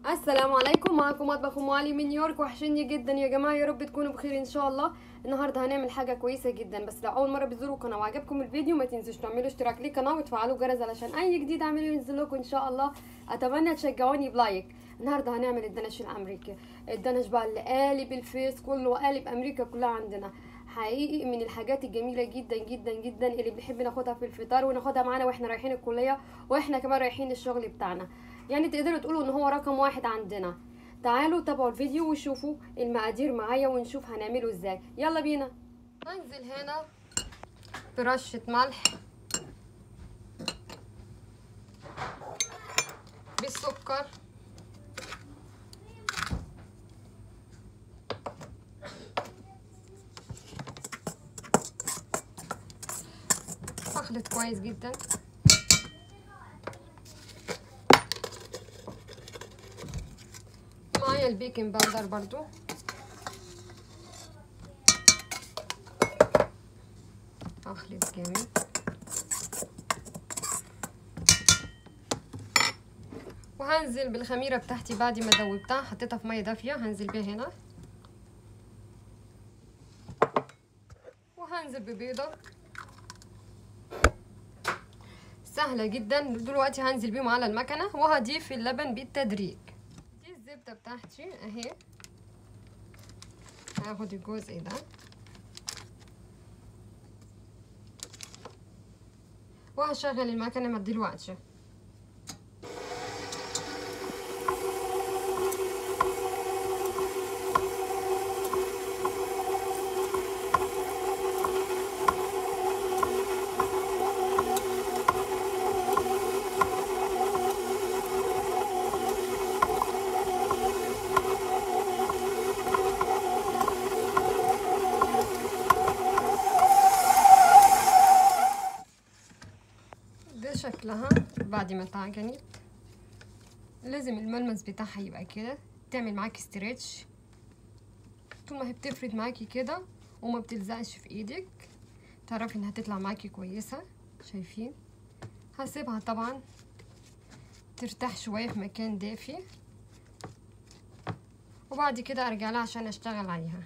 السلام عليكم معكم مطبخ ام علي من نيويورك وحشني جدا يا جماعه يا رب تكونوا بخير ان شاء الله النهارده هنعمل حاجه كويسه جدا بس لو اول مره بتزوروا القناه وعجبكم الفيديو ما تنسوش تعملوا اشتراك للقناه وتفعلوا الجرس علشان اي جديد اعمله ينزل لكم ان شاء الله اتمنى تشجعوني بلايك النهارده هنعمل الدنش الامريكي الدنش بقى اللي قالب الفيس كله وقالب امريكا كلها عندنا حقيقي من الحاجات الجميله جدا جدا جدا اللي بنحب ناخدها في الفطار وناخدها معانا واحنا رايحين الكليه واحنا كمان رايحين الشغل بتاعنا يعني تقدروا تقولوا ان هو رقم واحد عندنا تعالوا تابعوا الفيديو وشوفوا المقادير معايا ونشوف هنعمله ازاي يلا بينا هنزل هنا برشة ملح بالسكر اخلط كويس جدا معايا البيكنج باودر برضو اخلط جامد وهنزل بالخميره بتاعتي بعد ما دوبتها حطيتها في ميه دافيه هنزل بيها هنا وهنزل ببيضه سهله جدا دلوقتي هنزل بيهم على المكنه وهضيف اللبن بالتدريج دي الزبده بتاعتي اهي هاخد الجزء ده وهشغل المكنه ما دلوقتي ده شكلها بعد ما اتعجنت لازم الملمس بتاعها يبقى كده تعمل معاكي ستريتش طول ما هي بتفرد معاكي كده وما بتلزقش في ايدك تعرفي انها تطلع معاكي كويسه شايفين هسيبها طبعا ترتاح شويه في مكان دافي وبعد كده ارجع لها عشان اشتغل عليها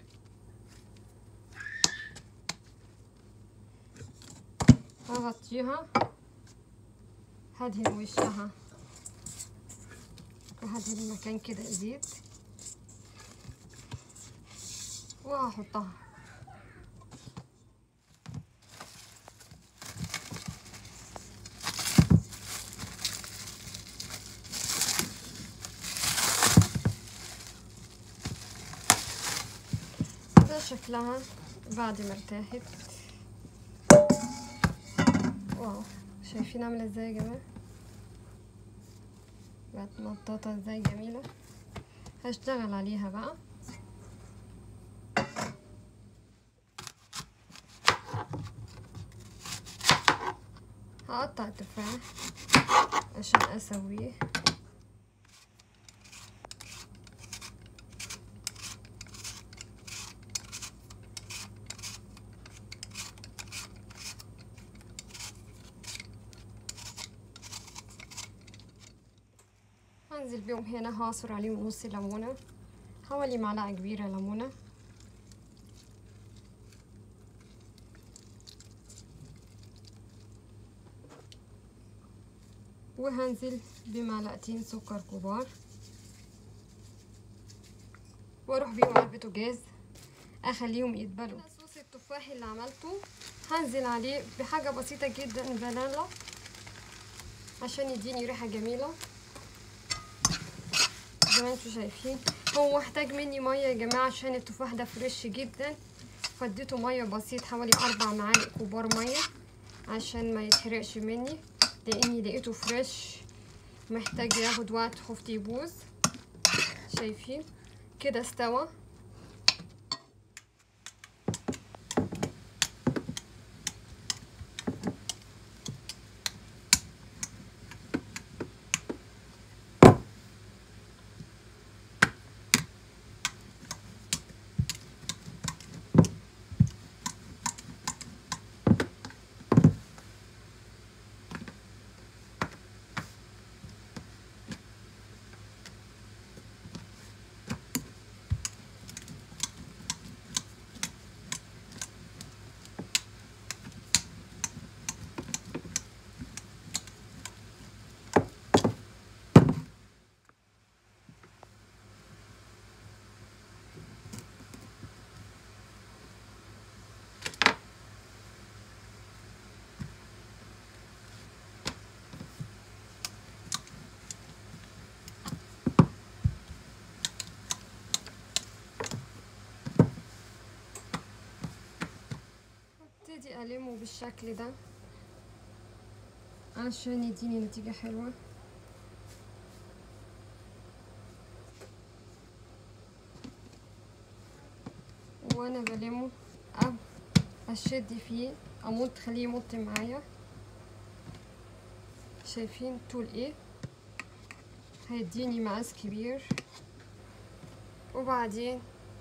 هغطيها هدهن وشها وهدهن المكان كده زيت وهحطها ده شكلها بعد ما ارتاحت واو شايفين عامله ازاي يا جماعه بقت مطاطه ازاي جميله هشتغل عليها بقى هقطع التفاح عشان اسويه هنزل بيهم هنا هعصر عليهم نص ليمونه حوالي معلقه كبيره ليمونه وهنزل بمعلقتين سكر كبار واروح بيهم على البوتاجاز اخليهم يتبلوا صوص التفاح اللي عملته هنزل عليه بحاجه بسيطه جدا فانيلا عشان يديني ريحه جميله زي ما انتوا شايفين هو محتاج مني ميه يا جماعه عشان التفاح ده فريش جدا فديته ميه بسيط حوالي اربع معالق كبار ميه عشان ما يتحرقش مني لاني لقيته فريش محتاج ياخد وقت خفت يبوظ شايفين كده استوى ابتدي ألمه بالشكل ده عشان يديني نتيجة حلوة وانا بلمه او اشد فيه امط خليه يمط معايا شايفين طول ايه هيديني مقاس كبير وبعدين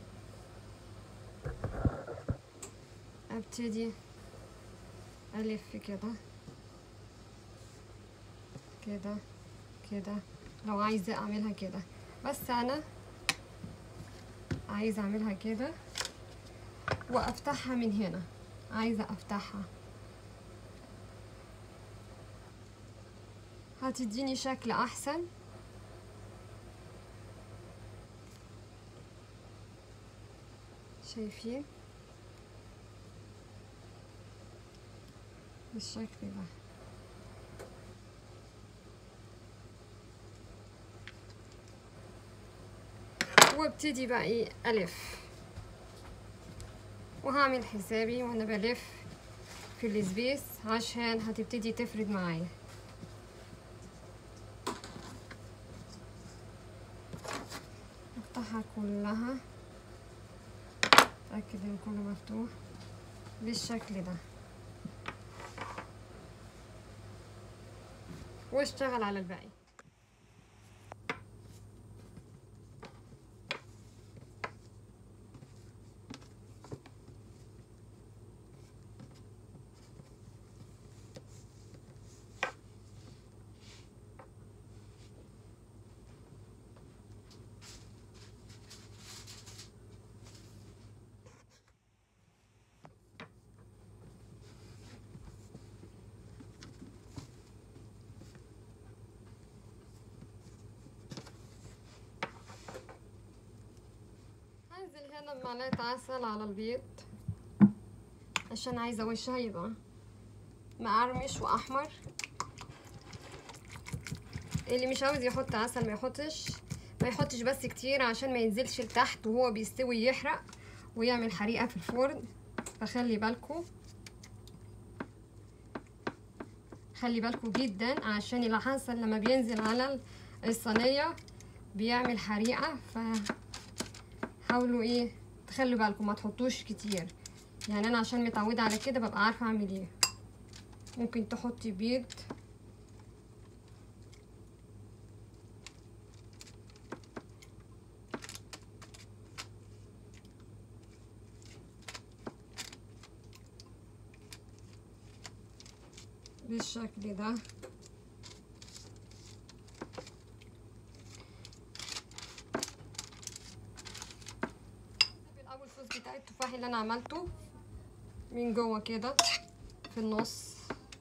ابتدي الف كده كده كده لو عايزه اعملها كده بس انا عايزه اعملها كده وافتحها من هنا عايزه افتحها هتديني شكل احسن شايفين بالشكل ده وابتدي بقى ايه الف وهعمل حسابي وانا بلف في السبيس عشان هتبتدي تفرد معايا افتحها كلها اتاكد ان كله مفتوح بالشكل ده واشتغل على الباقي هنزل هنا بمعلقة عسل على البيض عشان عايزة وشها يبقى مقرمش وأحمر اللي مش عاوز يحط عسل ما يحطش ما يحطش بس كتير عشان ما ينزلش لتحت وهو بيستوي يحرق ويعمل حريقة في الفرن فخلي بالكم خلي بالكم جدا عشان العسل لما بينزل على الصينية بيعمل حريقة ف حاولوا ايه تخلوا بالكم ما تحطوش كتير يعني انا عشان متعودة على كده ببقى عارفة اعمل ايه ممكن تحطي بيض بالشكل ده الاول الصوص بتاع التفاح اللي انا عملته من جوه كده في النص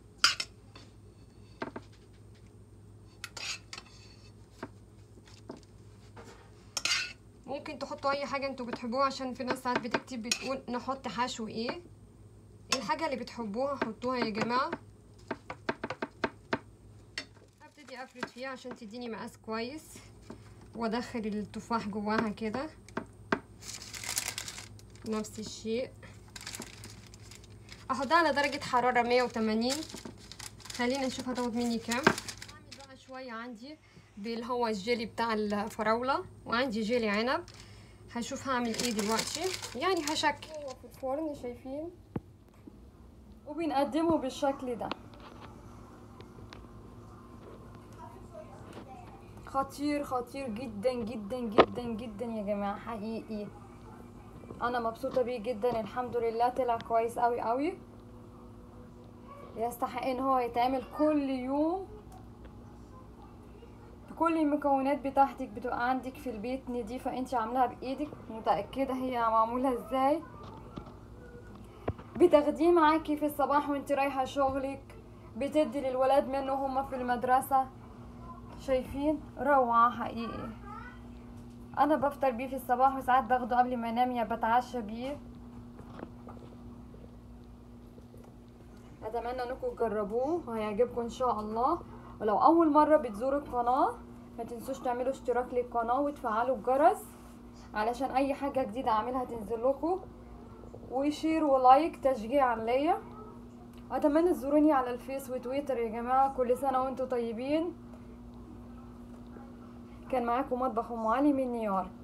ممكن تحطوا اي حاجه انتوا بتحبوها عشان في ناس ساعات بتكتب بتقول نحط حشو ايه الحاجه اللي بتحبوها حطوها يا جماعه هبتدي افرد فيها عشان تديني مقاس كويس وادخل التفاح جواها كده نفس الشيء احطها على درجة حرارة 180 خلينا نشوف هتاخد مني كام اعمل بقى شوية عندي باللي هو الجيلي بتاع الفراولة وعندي جيلي عنب هشوف هعمل ايه دلوقتي يعني هشكل هو في الفرن شايفين وبنقدمه بالشكل ده خطير خطير جدا جدا جدا جدا يا جماعة حقيقي انا مبسوطة بيه جدا الحمد لله طلع كويس قوي قوي يستحق ان هو يتعمل كل يوم كل المكونات بتاعتك بتبقى عندك في البيت نضيفة انت عاملاها بايدك متأكدة هي معمولة ازاي بتاخديه معاكي في الصباح وانت رايحة شغلك بتدي للولاد منه هما في المدرسة شايفين روعة حقيقي انا بفطر بيه في الصباح وساعات باخده قبل ما انام يا بتعشى بيه اتمنى انكم تجربوه وهيعجبكم ان شاء الله ولو اول مره بتزوروا القناه ما تنسوش تعملوا اشتراك للقناه وتفعلوا الجرس علشان اي حاجه جديده اعملها تنزل لكم وشير ولايك تشجيعا ليا اتمنى تزوروني على الفيس وتويتر يا جماعه كل سنه وانتم طيبين كان معاكم مطبخ ام علي من نيويورك